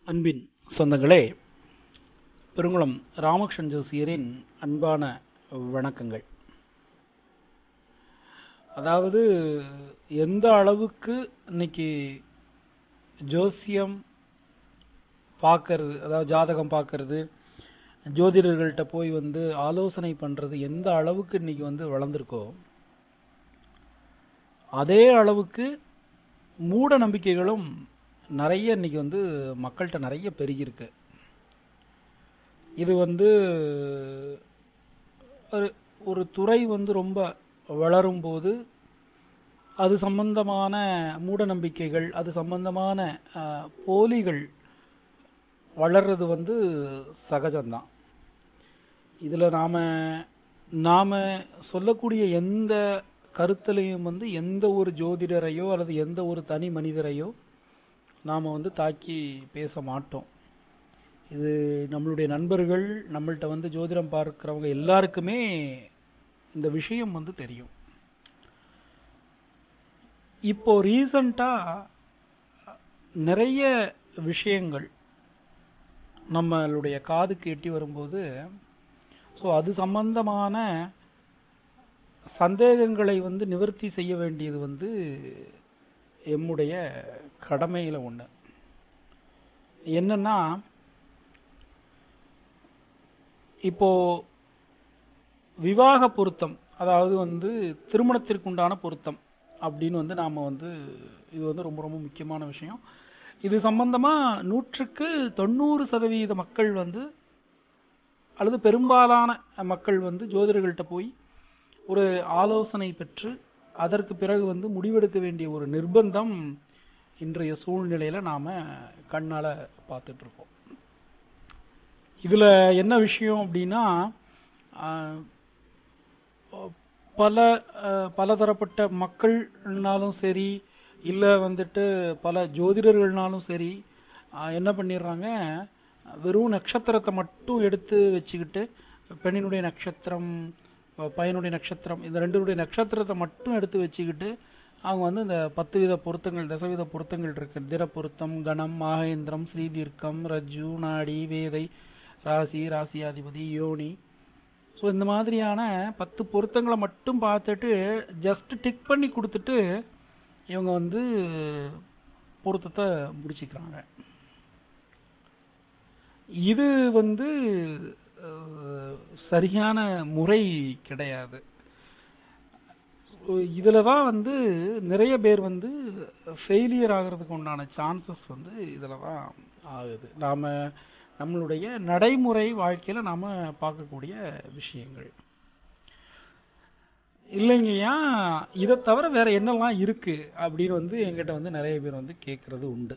அன்பின் சொந்தங்களே பெருங்குளம் ராமகிருஷ்ணன் ஜோசியரின் அன்பான வணக்கங்கள் அதாவது எந்த அளவுக்கு இன்னைக்கு ஜோசியம் பார்க்கறது அதாவது ஜாதகம் பார்க்கறது ஜோதிடர்கள்ட்ட போய் வந்து ஆலோசனை பண்றது எந்த அளவுக்கு இன்னைக்கு வந்து வளர்ந்துருக்கோ அதே அளவுக்கு மூட நம்பிக்கைகளும் நிறைய இன்னைக்கு வந்து மக்கள்கிட்ட நிறைய பெருகியிருக்கு இது வந்து ஒரு ஒரு துறை வந்து ரொம்ப வளரும் போது அது சம்பந்தமான மூட நம்பிக்கைகள் அது சம்பந்தமான அஹ், போலிகள் வளர்றது வந்து சகஜம்தான் இதுல நாம நாம சொல்லக்கூடிய எந்த கருத்துலையும் வந்து எந்த ஒரு ஜோதிடரையோ அல்லது எந்த ஒரு தனி மனிதரையோ நாம வந்து தாக்கி பேச மாட்டோம் இது நம்மளுடைய நண்பர்கள் நம்மள்ட்ட வந்து ஜோதிடம் பார்க்கிறவங்க எல்லாருக்குமே இந்த விஷயம் வந்து தெரியும் இப்போ ரீசண்டா நிறைய விஷயங்கள் நம்மளுடைய காதுக்கு எட்டி வரும்போது ஸோ அது சம்பந்தமான சந்தேகங்களை வந்து நிவர்த்தி செய்ய வேண்டியது வந்து எம்முடைய கடமையில ஒண்ணு என்னன்னா இப்போ விவாக பொருத்தம் அதாவது வந்து திருமணத்திற்குண்டான பொருத்தம் அப்படின்னு வந்து நாம வந்து இது வந்து ரொம்ப ரொம்ப முக்கியமான விஷயம் இது சம்பந்தமா நூற்றுக்கு தொண்ணூறு சதவீத மக்கள் வந்து அல்லது பெரும்பாலான மக்கள் வந்து ஜோதிடர்கள்ட்ட போய் ஒரு ஆலோசனை பெற்று அதற்கு பிறகு வந்து முடிவெடுக்க வேண்டிய ஒரு நிர்பந்தம் இன்றைய சூழ்நிலையில நாம கண்ணால பார்த்துட்டு இருக்கோம் இதுல என்ன விஷயம் அப்படின்னா ஆஹ், பல அஹ், பலதரப்பட்ட மக்கள்னாலும் சரி இல்ல வந்துட்டு பல ஜோதிடர்கள்னாலும் சரி ஆஹ், என்ன பண்ணிடுறாங்க வெறும் நட்சத்திரத்தை மட்டும் எடுத்து வச்சுக்கிட்டு பெண்ணினுடைய நட்சத்திரம் ப- பையனுடைய நட்சத்திரம் இந்த ரெண்டுடைய நட்சத்திரத்தை மட்டும் எடுத்து வச்சுக்கிட்டு அவங்க வந்து இந்த பத்து வித பொருத்தங்கள் தசவித பொருத்தங்கள் இருக்கு திர பொருத்தம் கணம் மாகேந்திரம் ஸ்ரீதீர்க்கம் ரஜ்ஜு நாடி வேதை ராசி ராசியாதிபதி யோனி ஸோ இந்த மாதிரியான பத்து பொருத்தங்களை மட்டும் பார்த்துட்டு ஜஸ்ட் டிக் பண்ணி கொடுத்துட்டு இவங்க வந்து பொருத்தத்தை முடிச்சுக்கிறாங்க இது வந்து அஹ், சரியான முறை கிடையாது இதுல தான் வந்து நிறைய பேர் வந்து ஃபெயிலியர் ஆகிறதுக்கு உண்டான சான்சஸ் வந்து இதுல தான் ஆகுது நாம நம்மளுடைய நடைமுறை வாழ்க்கையில நாம பார்க்கக்கூடிய விஷயங்கள் இல்லைங்கய்யா இதை தவிர வேற என்னெல்லாம் இருக்கு அப்படின்னு வந்து என்கிட்ட வந்து நிறைய பேர் வந்து கேட்கறது உண்டு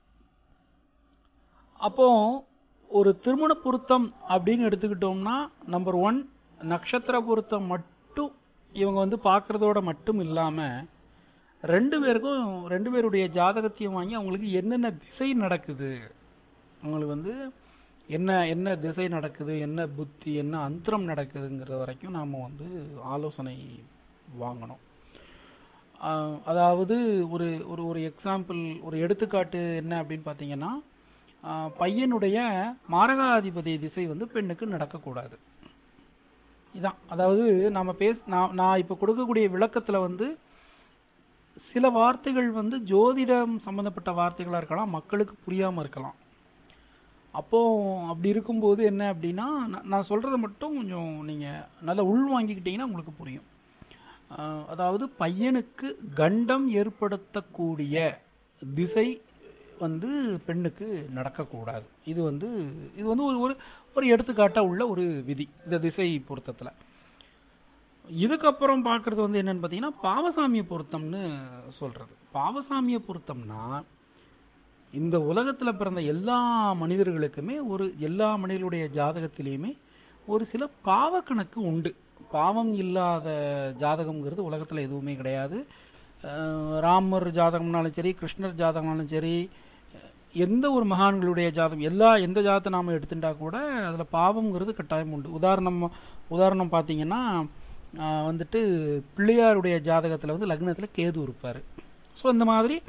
அப்போ ஒரு திருமண பொருத்தம் அப்படின்னு எடுத்துக்கிட்டோம்னா நம்பர் ஒன் நட்சத்திர பொருத்தம் மட்டும் இவங்க வந்து பார்க்கறதோட மட்டும் இல்லாம ரெண்டு பேருக்கும் ரெண்டு பேருடைய ஜாதகத்தையும் வாங்கி அவங்களுக்கு என்னென்ன திசை நடக்குது அவங்களுக்கு வந்து என்ன என்ன திசை நடக்குது என்ன புத்தி என்ன அந்தரம் நடக்குதுங்கிற வரைக்கும் நாம வந்து ஆலோசனை வாங்கணும் ஆஹ் அதாவது ஒரு ஒரு ஒரு எக்ஸாம்பிள் ஒரு எடுத்துக்காட்டு என்ன அப்படின்னு பார்த்தீங்கன்னா ஆஹ் பையனுடைய மாரகாதிபதி திசை வந்து பெண்ணுக்கு நடக்கக்கூடாது இதான் அதாவது நாம பேச நான் நான் இப்ப கொடுக்கக்கூடிய விளக்கத்துல வந்து சில வார்த்தைகள் வந்து ஜோதிடம் சம்பந்தப்பட்ட வார்த்தைகளா இருக்கலாம் மக்களுக்கு புரியாம இருக்கலாம் அப்போ அப்படி இருக்கும்போது என்ன அப்படின்னா நான் நான் சொல்றதை மட்டும் கொஞ்சம் நீங்க நல்லா உள் வாங்கிக்கிட்டீங்கன்னா உங்களுக்கு புரியும் ஆஹ் அதாவது பையனுக்கு கண்டம் ஏற்படுத்தக்கூடிய திசை வந்து பெண்ணுக்கு நடக்கக்கூடாது இது வந்து இது வந்து ஒரு ஒரு ஒரு எடுத்துக்காட்டா உள்ள ஒரு விதி இந்த திசை பொருத்தத்துல இதுக்கப்புறம் பார்க்கிறது வந்து என்னன்னு பார்த்தீங்கன்னா பாவசாமிய பொருத்தம்னு சொல்றது பாவசாமிய பொருத்தம்னா இந்த உலகத்துல பிறந்த எல்லா மனிதர்களுக்குமே ஒரு எல்லா மனிதர்களுடைய ஜாதகத்திலையுமே ஒரு சில பாவ கணக்கு உண்டு பாவம் இல்லாத ஜாதகம்ங்கிறது உலகத்துல எதுவுமே கிடையாது அஹ் ராமர் ஜாதகம்னாலும் சரி கிருஷ்ணர் ஜாதகம்னாலும் சரி எந்த ஒரு மகான்களுடைய ஜாதகம் எல்லா எந்த ஜாதகத்தை நாம எடுத்துட்டா கூட அதுல பாவம்ங்கிறது கட்டாயம் உண்டு உதாரணம் உதாரணம் பார்த்தீங்கன்னா ஆஹ் வந்துட்டு பிள்ளையாருடைய ஜாதகத்துல வந்து லக்னத்துல கேது இருப்பாரு ஸோ இந்த மாதிரி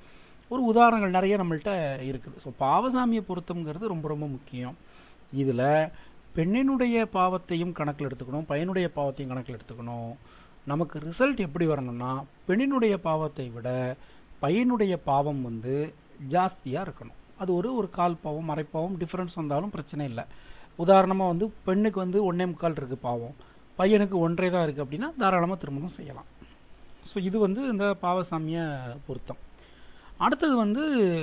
ஒரு உதாரணங்கள் நிறைய நம்மள்ட்ட இருக்குது ஸோ பாவசாமிய பொருத்தம்ங்கிறது ரொம்ப ரொம்ப முக்கியம் இதில் பெண்ணினுடைய பாவத்தையும் கணக்கில் எடுத்துக்கணும் பையனுடைய பாவத்தையும் கணக்கில் எடுத்துக்கணும் நமக்கு ரிசல்ட் எப்படி வரணும்னா பெண்ணினுடைய பாவத்தை விட பையனுடைய பாவம் வந்து ஜாஸ்தியாக இருக்கணும் அது ஒரு ஒரு கால் பாவம் மறைப்பாவம் டிஃப்ரென்ஸ் வந்தாலும் பிரச்சனை இல்லை உதாரணமாக வந்து பெண்ணுக்கு வந்து ஒன்றே முக்கால் இருக்குது பாவம் பையனுக்கு ஒன்றே தான் இருக்குது அப்படின்னா தாராளமாக திருமணம் செய்யலாம் ஸோ இது வந்து இந்த பாவசாமிய பொருத்தம் அடுத்தது வந்து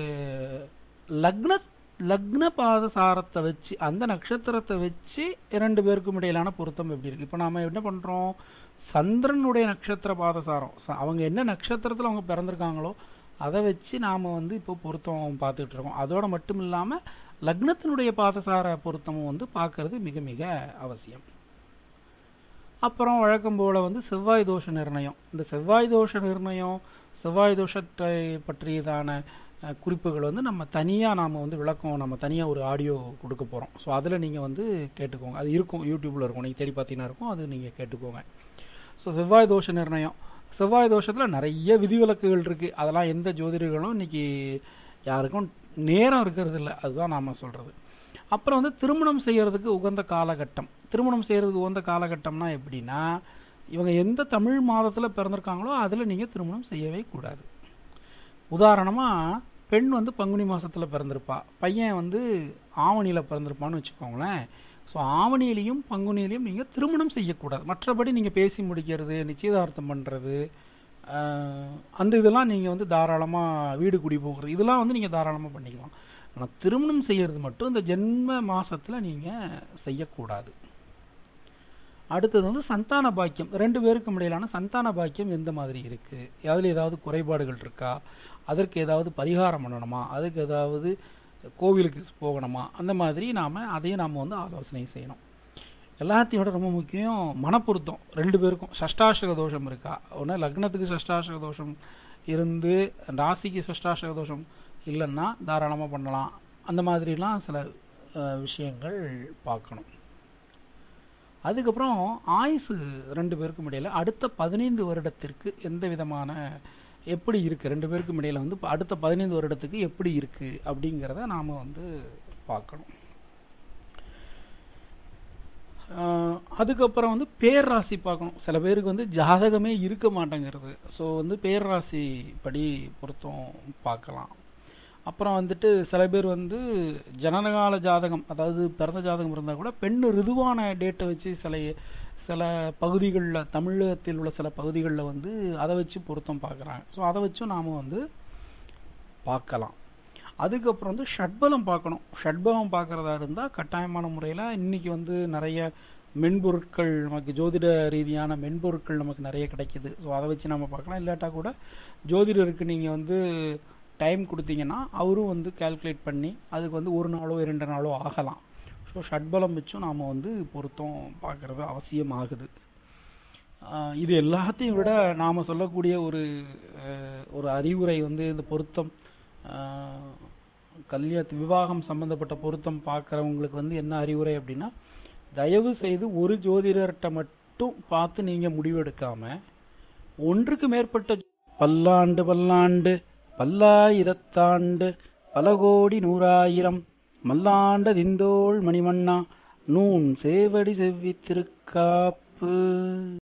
லக்ன லக்ன பாதசாரத்தை வச்சு அந்த நட்சத்திரத்தை வச்சு இரண்டு பேருக்கும் இடையிலான பொருத்தம் எப்படி இருக்கு இப்போ நாம என்ன பண்றோம் சந்திரனுடைய நட்சத்திர பாதசாரம் ச- அவங்க என்ன நட்சத்திரத்தில் அவங்க பிறந்திருக்காங்களோ அதை வச்சு நாம வந்து இப்போ பொருத்தம் பார்த்துட்டு இருக்கோம் அதோட மட்டும் இல்லாம லக்னத்தினுடைய பாதசார பொருத்தமும் வந்து பார்க்கறது மிக மிக அவசியம் அப்புறம் வழக்கம் போல வந்து செவ்வாய் தோஷ நிர்ணயம் இந்த செவ்வாய் தோஷ நிர்ணயம் செவ்வாய் தோஷத்தை பற்றியதான அஹ், குறிப்புகள் வந்து நம்ம தனியாக நாம் வந்து விளக்கம் நம்ம தனியாக ஒரு ஆடியோ கொடுக்க போகிறோம் ஸோ அதில் நீங்கள் வந்து கேட்டுக்கோங்க அது இருக்கும் யூடியூப்பில் இருக்கும் நீங்கள் தேடி பார்த்தீங்கன்னா இருக்கும் அது நீங்கள் கேட்டுக்கோங்க ஸோ செவ்வாய் தோஷ நிர்ணயம் செவ்வாய் தோஷத்தில் நிறைய விதிவிலக்குகள் இருக்குது அதெல்லாம் எந்த ஜோதிடர்களும் இன்னைக்கு யாருக்கும் நேரம் இருக்கிறது இல்லை அதுதான் நாம் சொல்கிறது அப்புறம் வந்து திருமணம் செய்யறதுக்கு உகந்த காலகட்டம் திருமணம் செய்யறதுக்கு உகந்த காலகட்டம்னா எப்படின்னா இவங்க எந்த தமிழ் மாதத்தில் பிறந்திருக்காங்களோ அதில் நீங்கள் திருமணம் செய்யவே கூடாது உதாரணமாக பெண் வந்து பங்குனி மாசத்துல பிறந்திருப்பா பையன் வந்து ஆவணியில் பிறந்திருப்பான்னு வச்சுக்கோங்களேன் ஸோ ஆவணியிலையும் பங்குனியிலையும் நீங்கள் திருமணம் செய்யக்கூடாது மற்றபடி நீங்கள் பேசி முடிக்கிறது நிச்சயதார்த்தம் பண்ணுறது அந்த இதெல்லாம் நீங்கள் வந்து தாராளமாக வீடு குடி போகிறது இதெல்லாம் வந்து நீங்கள் தாராளமாக பண்ணிக்கலாம் ஆனால் திருமணம் செய்யறது மட்டும் இந்த ஜென்ம மாசத்துல நீங்கள் செய்யக்கூடாது அடுத்தது வந்து சந்தான பாக்கியம் ரெண்டு பேருக்கும் இடையிலான சந்தான பாக்கியம் எந்த மாதிரி இருக்கு அதில் ஏதாவது குறைபாடுகள் இருக்கா அதற்கு ஏதாவது பரிகாரம் பண்ணணுமா அதுக்கு ஏதாவது கோவிலுக்கு போகணுமா அந்த மாதிரி நாம அதையும் நாம வந்து ஆலோசனை செய்யணும் எல்லாத்தையும் விட ரொம்ப முக்கியம் மனப்பொருத்தம் ரெண்டு பேருக்கும் சஷ்டாஷக தோஷம் இருக்கா ஒன்று லக்னத்துக்கு சஷ்டாஷக தோஷம் இருந்து ராசிக்கு சஷ்டாஷக தோஷம் இல்லைன்னா தாராளமாக பண்ணலாம் அந்த மாதிரிலாம் சில அஹ், விஷயங்கள் பார்க்கணும் அதுக்கப்புறம் ஆயுசு ரெண்டு பேருக்கும் இடையில அடுத்த பதினைந்து வருடத்திற்கு எந்த விதமான எப்படி இருக்கு ரெண்டு பேருக்கும் இடையில வந்து இப்ப அடுத்த பதினைந்து வருடத்துக்கு எப்படி இருக்கு அப்படிங்கிறத நாம வந்து பார்க்கணும் ஆஹ் அதுக்கப்புறம் வந்து பேர்ராசி பார்க்கணும் சில பேருக்கு வந்து ஜாதகமே இருக்க மாட்டேங்கிறது ஸோ வந்து பேர்ராசி படி பொருத்தம் பார்க்கலாம் அப்புறம் வந்துட்டு சில பேர் வந்து ஜனனகால ஜாதகம் அதாவது பிறந்த ஜாதகம் இருந்தால் கூட பெண் ரிதுவான டேட்டை வச்சு சில சில பகுதிகளில் தமிழகத்தில் உள்ள சில பகுதிகளில் வந்து அதை வச்சு பொருத்தம் பார்க்குறாங்க ஸோ அதை வச்சும் நாம் வந்து பார்க்கலாம் அதுக்கப்புறம் வந்து ஷட்பலம் பார்க்கணும் ஷட்பலம் பார்க்குறதா இருந்தால் கட்டாயமான முறையில் இன்னைக்கு வந்து நிறைய மென்பொருட்கள் நமக்கு ஜோதிட ரீதியான மென்பொருட்கள் நமக்கு நிறைய கிடைக்குது ஸோ அதை வச்சு நம்ம பார்க்கலாம் இல்லாட்டா கூட ஜோதிடருக்கு நீங்கள் வந்து டைம் கொடுத்தீங்கன்னா அவரும் வந்து கால்குலேட் பண்ணி அதுக்கு வந்து ஒரு நாளோ இரண்டு நாளோ ஆகலாம் ஸோ ஷட்பலம் வச்சும் நாம் வந்து பொருத்தம் பார்க்குறது அவசியமாகுது ஆஹ் இது எல்லாத்தையும் விட நாம் சொல்லக்கூடிய ஒரு அஹ், ஒரு அறிவுரை வந்து இந்த பொருத்தம் ஆஹ், கல்யாண விவாகம் சம்பந்தப்பட்ட பொருத்தம் பார்க்குறவங்களுக்கு வந்து என்ன அறிவுரை அப்படின்னா தயவு செய்து ஒரு ஜோதிடர்கிட்ட மட்டும் பார்த்து நீங்க முடிவெடுக்காம ஒன்றுக்கு மேற்பட்ட பல்லாண்டு பல்லாண்டு பல்லாயிரத்தாண்டு பல கோடி நூறாயிரம் மல்லாண்ட திந்தோள் மணிவண்ணா நூன் சேவடி செவ்வி திருக்காப்பு